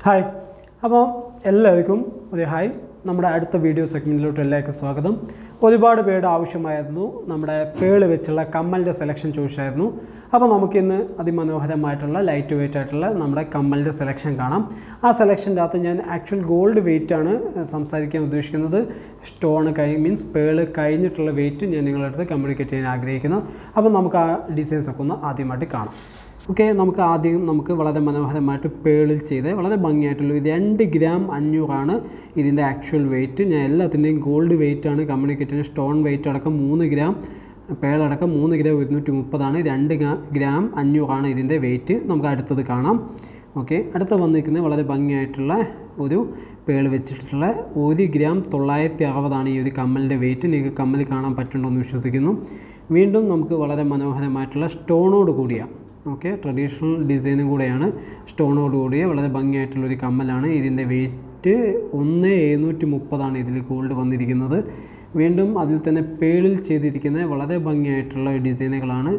hi അപ്പോൾ എല്ലാവർക്കും ഒരു ഹായ് നമ്മുടെ അടുത്ത വീഡിയോ സെഗ്മെൻറ്റിലോട്ട് എല്ലാവർക്കും സ്വാഗതം ഒരുപാട് പേരുടെ ആവശ്യമായിരുന്നു നമ്മുടെ പേള് വെച്ചുള്ള കമ്മലിൻ്റെ സെലക്ഷൻ ചോദിച്ചായിരുന്നു അപ്പോൾ നമുക്കിന്ന് അതിമനോഹരമായിട്ടുള്ള ലൈറ്റ് വെയിറ്റ് ആയിട്ടുള്ള നമ്മുടെ കമ്മലിൻ്റെ സെലക്ഷൻ കാണാം ആ സെലക്ഷൻ്റെ അകത്ത് ഞാൻ ആക്ച്വൽ ഗോൾഡ് വെയിറ്റ് ആണ് സംസാരിക്കാൻ ഉദ്ദേശിക്കുന്നത് സ്റ്റോൺ കൈ മീൻസ് പേള് കഴിഞ്ഞിട്ടുള്ള വെയിറ്റ് ഞാൻ നിങ്ങളുടെ അടുത്ത് കമ്മ്യൂണിക്കേറ്റ് ചെയ്യാൻ ആഗ്രഹിക്കുന്നു അപ്പോൾ നമുക്ക് ആ ഡിസൈൻസ് ഒക്കെ ഒന്ന് ആദ്യമായിട്ട് കാണാം ഓക്കെ നമുക്ക് ആദ്യം നമുക്ക് വളരെ മനോഹരമായിട്ട് പേളിൽ ചെയ്ത് വളരെ ഭംഗിയായിട്ടുള്ള ഒരു രണ്ട് ഗ്രാം അഞ്ഞൂറാണ് ഇതിൻ്റെ ആക്ച്വൽ വെയിറ്റ് ഞാൻ എല്ലാത്തിൻ്റെയും ഗോൾഡ് വെയിറ്റ് ആണ് കമ്മ്യൂണിക്കേറ്റിന് സ്റ്റോൺ വെയിറ്റ് അടക്കം മൂന്ന് ഗ്രാം പേളടക്കം മൂന്ന് ഗ്രാം ഇരുന്നൂറ്റി മുപ്പതാണ് രണ്ട് ഗ്രാ- ഗ്രാം അഞ്ഞൂറാണ് ഇതിൻ്റെ വെയിറ്റ് നമുക്ക് അടുത്തത് കാണാം ഓക്കെ അടുത്ത വന്നിരിക്കുന്നത് വളരെ ഭംഗിയായിട്ടുള്ള ഒരു പേള് വെച്ചിട്ടുള്ള ഒരു ഗ്രാം തൊള്ളായിരത്തി അറുപതാണ് ഈ ഒരു കമ്മലിൻ്റെ വെയിറ്റ് നിങ്ങൾക്ക് കമ്മൽ കാണാൻ പറ്റുന്നുണ്ടെന്ന് വിശ്വസിക്കുന്നു വീണ്ടും നമുക്ക് വളരെ മനോഹരമായിട്ടുള്ള സ്റ്റോണോട് കൂടിയ ഓക്കെ ട്രഡീഷണൽ ഡിസൈനും കൂടെയാണ് സ്റ്റോണോട് കൂടിയ വളരെ ഭംഗിയായിട്ടുള്ളൊരു കമ്മലാണ് ഇതിൻ്റെ വെയിറ്റ് ഒന്ന് എഴുന്നൂറ്റി മുപ്പതാണ് ഇതിൽ ഗോൾഡ് വന്നിരിക്കുന്നത് വീണ്ടും അതിൽ തന്നെ പേളിൽ ചെയ്തിരിക്കുന്ന വളരെ ഭംഗിയായിട്ടുള്ള ഡിസൈനുകളാണ്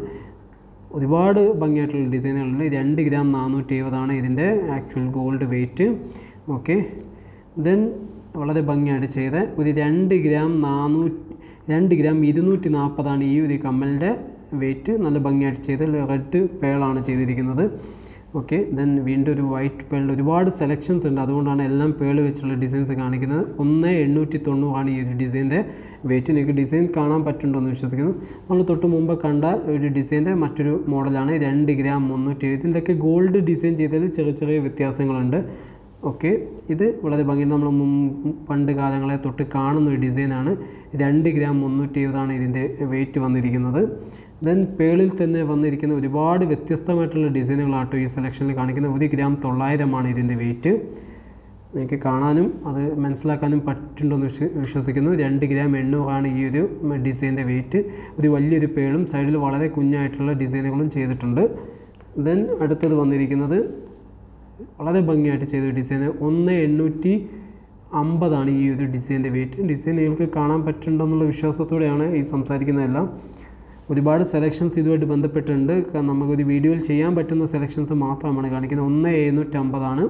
ഒരുപാട് ഭംഗിയായിട്ടുള്ള ഡിസൈനുകളുണ്ട് രണ്ട് ഗ്രാം നാനൂറ്റി എഴുപതാണ് ഇതിൻ്റെ actual gold weight okay then വളരെ ഭംഗിയായിട്ട് ചെയ്ത ഒരു രണ്ട് ഗ്രാം നാനൂറ്റി രണ്ട് ഗ്രാം ഇരുന്നൂറ്റി നാൽപ്പതാണ് ഈ ഒരു കമ്മലിൻ്റെ വെയിറ്റ് നല്ല ഭംഗിയായിട്ട് ചെയ്ത് റെഡ് പേളാണ് ചെയ്തിരിക്കുന്നത് ഓക്കെ ദെൻ വീണ്ടും ഒരു വൈറ്റ് പേളിൻ്റെ ഒരുപാട് സെലക്ഷൻസ് ഉണ്ട് അതുകൊണ്ടാണ് എല്ലാം പേള് വെച്ചുള്ള ഡിസൈൻസ് കാണിക്കുന്നത് ഒന്ന് എണ്ണൂറ്റി തൊണ്ണൂറാണ് ഈ ഒരു ഡിസൈൻ്റെ വെയിറ്റ് നിങ്ങൾക്ക് ഡിസൈൻ കാണാൻ പറ്റുന്നുണ്ടോ എന്ന് വിശ്വസിക്കുന്നു നമ്മൾ തൊട്ട് മുമ്പ് കണ്ട ഒരു ഡിസൈൻ്റെ മറ്റൊരു മോഡലാണ് രണ്ട് ഗ്രാം മുന്നൂറ്റി ഇതിൻ്റെയൊക്കെ ഗോൾഡ് ഡിസൈൻ ചെയ്തതിൽ ചെറിയ ചെറിയ വ്യത്യാസങ്ങളുണ്ട് ഓക്കെ ഇത് വളരെ ഭംഗി നമ്മൾ മുമ്പ് പണ്ട് കാലങ്ങളെ തൊട്ട് കാണുന്ന ഒരു ഡിസൈനാണ് രണ്ട് ഗ്രാം മുന്നൂറ്റി എഴുപതാണ് ഇതിൻ്റെ വെയിറ്റ് വന്നിരിക്കുന്നത് ദെൻ പേളിൽ തന്നെ വന്നിരിക്കുന്ന ഒരുപാട് വ്യത്യസ്തമായിട്ടുള്ള ഡിസൈനുകളാട്ടോ ഈ സെലക്ഷനിൽ കാണിക്കുന്നത് ഒരു ഗ്രാം തൊള്ളായിരമാണ് ഇതിൻ്റെ വെയിറ്റ് എനിക്ക് കാണാനും അത് മനസ്സിലാക്കാനും പറ്റുന്നുണ്ടെന്ന് വിശ്വ- വിശ്വസിക്കുന്നു രണ്ട് ഗ്രാം എണ്ണൂറാണ് ഈ ഒരു ഡിസൈൻ്റെ വെയിറ്റ് ഒരു വലിയൊരു പേളും സൈഡിൽ വളരെ കുഞ്ഞായിട്ടുള്ള ഡിസൈനുകളും ചെയ്തിട്ടുണ്ട് ദെൻ അടുത്തത് വന്നിരിക്കുന്നത് വളരെ ഭംഗിയായിട്ട് ചെയ്ത ഡിസൈൻ ഒന്ന് എണ്ണൂറ്റി അമ്പതാണ് ഈ ഒരു ഡിസൈൻ്റെ വെയിറ്റ് ഡിസൈൻ നിങ്ങൾക്ക് കാണാൻ പറ്റുന്നുണ്ടെന്നുള്ള വിശ്വാസത്തോടെയാണ് ഈ സംസാരിക്കുന്നതെല്ലാം ഒരുപാട് സെലക്ഷൻസ് ഇതുമായിട്ട് ബന്ധപ്പെട്ടുണ്ട് ക- നമുക്കൊരു വീഡിയോയിൽ ചെയ്യാൻ പറ്റുന്ന സെലക്ഷൻസ് മാത്രമാണ് കാണിക്കുന്നത് ഒന്ന് എഴുന്നൂറ്റമ്പതാണ്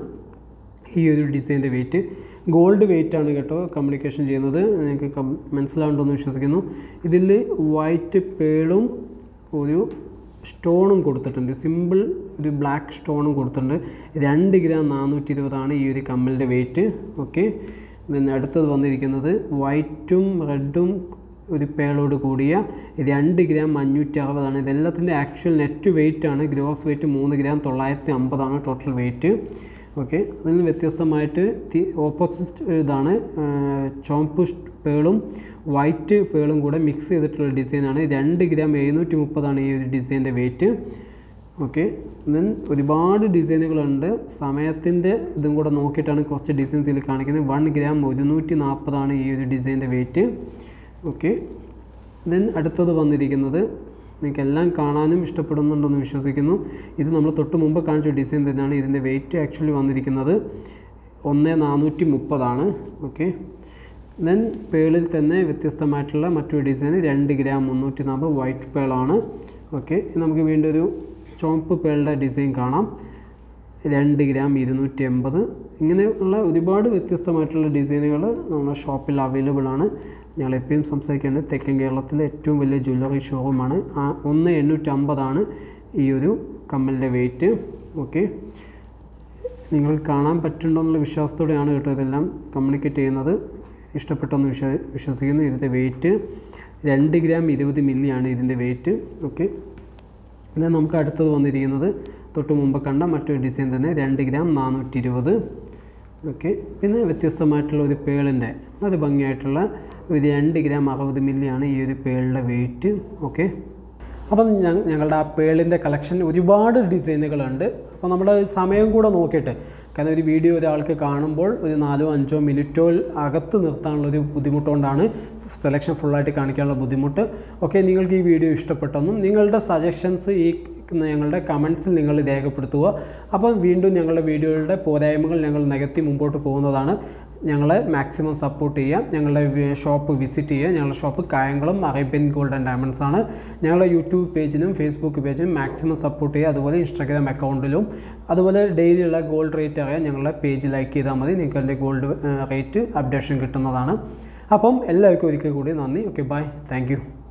ഈ ഒരു ഡിസൈൻ്റെ വെയിറ്റ് ഗോൾഡ് വെയിറ്റ് ആണ് കേട്ടോ കമ്മ്യൂണിക്കേഷൻ ചെയ്യുന്നത് നിങ്ങൾക്ക് കം മനസ്സിലാവുണ്ടെന്ന് വിശ്വസിക്കുന്നു ഇതിൽ വൈറ്റ് പേളും ഒരു സ്റ്റോണും കൊടുത്തിട്ടുണ്ട് സിമ്പിൾ ഒരു ബ്ലാക്ക് സ്റ്റോണും കൊടുത്തിട്ടുണ്ട് രണ്ട് ഗ്രാം നാനൂറ്റി ഇരുപതാണ് ഈ ഒരു കമ്മലിൻ്റെ വെയിറ്റ് ഓക്കെ then അടുത്തത് വന്നിരിക്കുന്നത് വൈറ്റും റെഡും ഒരു പേളോട് കൂടിയ രണ്ട് ഗ്രാം അഞ്ഞൂറ്റി അറുപതാണ് ഇതെല്ലാത്തിൻ്റെ ആക്ച്വൽ നെറ്റ് വെയിറ്റ് ആണ് ഗ്രോസ് വെയിറ്റ് മൂന്ന് ഗ്രാം തൊള്ളായിരത്തി അമ്പതാണ് ടോട്ടൽ വെയിറ്റ് ഓക്കെ അതിൽ നിന്ന് വ്യത്യസ്തമായിട്ട് തി ഓപ്പോസിറ്റ് ഇതാണ് ആ, ചോമ്പ് ഷ് പേളും വൈറ്റ് പേളും കൂടെ മിക്സ് ചെയ്തിട്ടുള്ള ഡിസൈനാണ് രണ്ട് ഗ്രാം എഴുന്നൂറ്റി മുപ്പതാണ് ഈ ഒരു ഡിസൈൻ്റെ വെയിറ്റ് ഓക്കെ ദെൻ ഒരുപാട് ഡിസൈനുകളുണ്ട് സമയത്തിൻ്റെ ഇതും കൂടെ നോക്കിയിട്ടാണ് കുറച്ച് ഡിസൈൻസ് ഇതിൽ കാണിക്കുന്നത് വൺ ഗ്രാം ഒരുന്നൂറ്റി നാൽപ്പതാണ് ഈ ഒരു ഡിസൈൻ്റെ വെയിറ്റ് ഓക്കെ ദെൻ അടുത്തത് വന്നിരിക്കുന്നത് നിങ്ങൾക്ക് എല്ലാം കാണാനും ഇഷ്ടപ്പെടുന്നുണ്ടെന്ന് വിശ്വസിക്കുന്നു ഇത് നമ്മൾ തൊട്ട് മുമ്പ് കാണിച്ച ഡിസൈൻ തന്നെയാണ് ഇതിൻ്റെ വെയിറ്റ് ആക്ച്വലി വന്നിരിക്കുന്നത് ഒന്ന് നാനൂറ്റി മുപ്പതാണ് ഓക്കെ ദെൻ പേളിൽ തന്നെ വ്യത്യസ്തമായിട്ടുള്ള മറ്റൊരു ഡിസൈൻ രണ്ട് ഗ്രാം മുന്നൂറ്റി നാൽപ്പത് വൈറ്റ് പേളാണ് ഓക്കെ നമുക്ക് വീണ്ടും ഒരു ചുവപ്പ് പേളുടെ ഡിസൈൻ കാണാം രണ്ട് ഗ്രാം ഇരുന്നൂറ്റി എൺപത് ഇങ്ങനെയുള്ള ഒരുപാട് വ്യത്യസ്തമായിട്ടുള്ള ഡിസൈനുകൾ നമ്മുടെ ഷോപ്പിൽ അവൈലബിൾ ആണ് ഞങ്ങൾ എപ്പോഴും സംസാരിക്കേണ്ടത് തെക്കൻ കേരളത്തിലെ ഏറ്റവും വലിയ ജ്വല്ലറി ഷോറൂമാണ് ആ ഒന്ന് എണ്ണൂറ്റി അമ്പതാണ് ഈ ഒരു കമ്മലിൻ്റെ വെയിറ്റ് ഓക്കെ നിങ്ങൾ കാണാൻ പറ്റുന്നുണ്ടോ എന്നുള്ള വിശ്വാസത്തോടെയാണ് കേട്ടോ ഇതെല്ലാം കമ്മ്യൂണിക്കേറ്റ് ചെയ്യുന്നത് ഇഷ്ടപ്പെട്ടെന്ന് വിശ്വ വിശ്വസിക്കുന്നു ഇതിൻ്റെ വെയിറ്റ് രണ്ട് ഗ്രാം ഇരുപത് മില്ലിയാണ് ഇതിൻ്റെ വെയിറ്റ് ഓക്കെ എന്നാൽ നമുക്ക് അടുത്തത് വന്നിരിക്കുന്നത് തൊട്ട് മുമ്പ് കണ്ട മറ്റൊരു ഡിസൈൻ തന്നെ രണ്ട് ഗ്രാം നാനൂറ്റി ഇരുപത് ഓക്കെ പിന്നെ വ്യത്യസ്തമായിട്ടുള്ള ഒരു പേളിൻ്റെ വളരെ ഭംഗിയായിട്ടുള്ള ഒരു രണ്ട് ഗ്രാം അറുപത് മില്ലിയാണ് ഈ ഒരു പേളിൻ്റെ വെയിറ്റ് ഓക്കെ അപ്പം ഞ- ഞങ്ങളുടെ ആ പേളിൻ്റെ കളക്ഷൻ ഒരുപാട് ഡിസൈനുകളുണ്ട് അപ്പോൾ നമ്മുടെ സമയം കൂടെ നോക്കിയിട്ട് കാരണം ഒരു വീഡിയോ ഒരാൾക്ക് കാണുമ്പോൾ ഒരു നാലോ അഞ്ചോ മിനിറ്റോ അകത്ത് നിർത്താനുള്ളൊരു ബുദ്ധിമുട്ടുകൊണ്ടാണ് സെലക്ഷൻ ഫുള്ളായിട്ട് കാണിക്കാനുള്ള ബുദ്ധിമുട്ട് ഓക്കെ നിങ്ങൾക്ക് ഈ വീഡിയോ ഇഷ്ടപ്പെട്ടെന്നും നിങ്ങളുടെ സജഷൻസ് ഈ ഞങ്ങളുടെ കമൻസിൽ നിങ്ങൾ രേഖപ്പെടുത്തുക അപ്പം വീണ്ടും ഞങ്ങളുടെ വീഡിയോയുടെ പോരായ്മകൾ ഞങ്ങൾ നികത്തി മുമ്പോട്ട് പോകുന്നതാണ് ഞങ്ങളെ മാക്സിമം സപ്പോർട്ട് ചെയ്യുക ഞങ്ങളുടെ വി- ഷോപ്പ് വിസിറ്റ് ചെയ്യുക ഞങ്ങളുടെ shop Kayamkulam Arabian gold and diamonds ആണ് ഞങ്ങളുടെ യൂട്യൂബ് പേജിനും ഫേസ്ബുക്ക് പേജിനും മാക്സിമം സപ്പോർട്ട് ചെയ്യുക അതുപോലെ ഇൻസ്റ്റാഗ്രാം അക്കൗണ്ടിലും അതുപോലെ ഡെയിലിയുള്ള ഗോൾഡ് റേറ്റ് അറിയാൻ ഞങ്ങളുടെ പേജ് ലൈക്ക് ചെയ്താൽ മതി നിങ്ങൾക്ക് അതിൻ്റെ ഗോൾഡ് റേറ്റ് അപ്ഡേഷൻ കിട്ടുന്നതാണ് അപ്പം എല്ലാവർക്കും ഒരിക്കൽ കൂടി നന്ദി ഓക്കെ ബൈ താങ്ക്